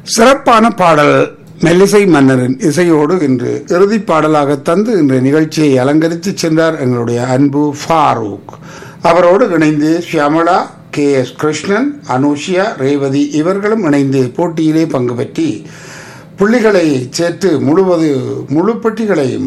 சிறப்பான பாடல் மெல்லிசை மன்னரின் இசையோடு இன்று இறுதிப் பாடலாக தந்து இன்று நிகழ்ச்சியை அலங்கரித்து சென்றார் எங்களுடைய அன்பு ஃபாரூக் அவரோடு இணைந்து ஷியாமளா கே எஸ் கிருஷ்ணன் அனுஷியா ரேவதி இவர்களும் இணைந்து போட்டியிலே பங்கு பெற்றி புள்ளிகளை சேர்த்து முழுவது முழு பெட்டிகளையும்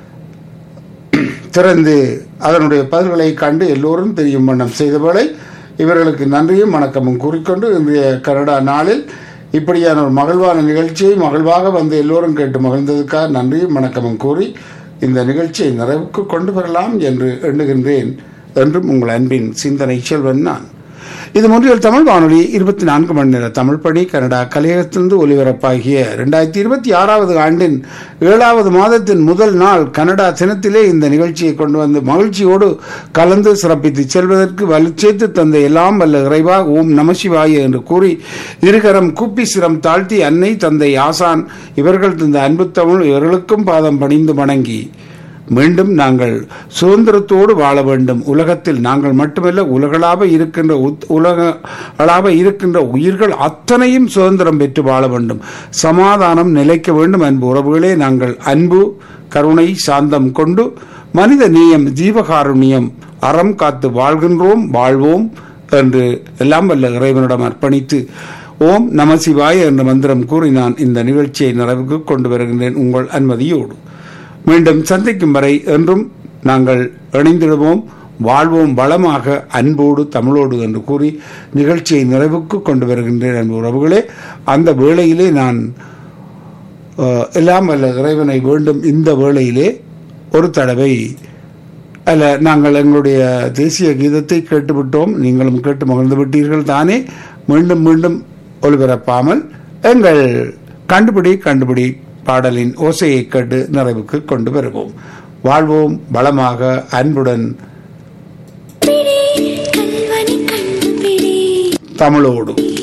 திறந்து அதனுடைய பதில்களை கண்டு எல்லோரும் தெரியும் வண்ணம் செய்தவர்களை இவர்களுக்கு நன்றியும் வணக்கமும் கூறிக்கொண்டு இன்றைய கனடா நாளில் இப்படியான ஒரு மகிழ்வான நிகழ்ச்சியை மகிழ்வாக வந்து எல்லோரும் கேட்டு மகிழ்ந்ததுக்காக நன்றியும் வணக்கமும் கூறி இந்த நிகழ்ச்சியை நிறைவுக்கு கொண்டு வரலாம் என்று எண்ணுகின்றேன் என்றும் உங்கள் அன்பின் சிந்தனை செல்வன் நான் இது முன்றியல் தமிழ் வானொலி இருபத்தி நான்கு மணி நேர தமிழ் பணி கனடா கலையகத்திலிருந்து ஒலிபரப்பாகிய இரண்டாயிரத்தி இருபத்தி ஆறாவது ஆண்டின் ஏழாவது மாதத்தின் முதல் நாள் கனடா தினத்திலே இந்த நிகழ்ச்சியை கொண்டு வந்து மகிழ்ச்சியோடு கலந்து சிறப்பித்து செல்வதற்கு வலுச்சேர்த்து தந்த எல்லாம் வல்ல இறைவா ஓம் நமசிவாய என்று கூறி இருகரம் கூப்பி சிரம் தாழ்த்தி அன்னை தந்தை ஆசான் இவர்கள் தந்த அன்பு தமிழ் இவர்களுக்கும் பாதம் பணிந்து வணங்கி மீண்டும் நாங்கள் சுதந்திரத்தோடு வாழ வேண்டும் உலகத்தில் நாங்கள் மட்டுமல்ல உலகளாக இருக்கின்ற உலகளாக இருக்கின்ற உயிர்கள் அத்தனையும் சுதந்திரம் பெற்று வாழ வேண்டும் சமாதானம் நிலைக்க வேண்டும் அன்பு உறவுகளே நாங்கள் அன்பு கருணை சாந்தம் கொண்டு மனித நேயம் ஜீவகாருண்யம் அறம் காத்து வாழ்கின்றோம் வாழ்வோம் என்று எல்லாம் வல்ல இறைவனிடம் அர்ப்பணித்து ஓம் நம சிவாய என்ற மந்திரம் கூறி நான் இந்த நிகழ்ச்சியை நிறைவுக்கு கொண்டு வருகின்றேன் உங்கள் அனுமதியோடு மீண்டும் சந்திக்கும் வரை என்றும் நாங்கள் இணைந்திடுவோம் வாழ்வோம் வளமாக அன்போடு தமிழோடு என்று கூறி நிகழ்ச்சியை நிறைவுக்கு கொண்டு வருகின்றேன் அன்பு உறவுகளே அந்த வேளையிலே நான் எல்லாம் அல்ல இறைவனை வேண்டும் இந்த வேளையிலே ஒரு தடவை அல்ல நாங்கள் எங்களுடைய தேசிய கீதத்தை கேட்டுவிட்டோம் நீங்களும் கேட்டு மகிழ்ந்து விட்டீர்கள் தானே மீண்டும் மீண்டும் ஒளிபரப்பாமல் எங்கள் கண்டுபிடி கண்டுபிடி பாடலின் ஓசையை கேட்டு நிறைவுக்கு கொண்டு வருவோம் வாழ்வோம் வளமாக அன்புடன் தமிழோடு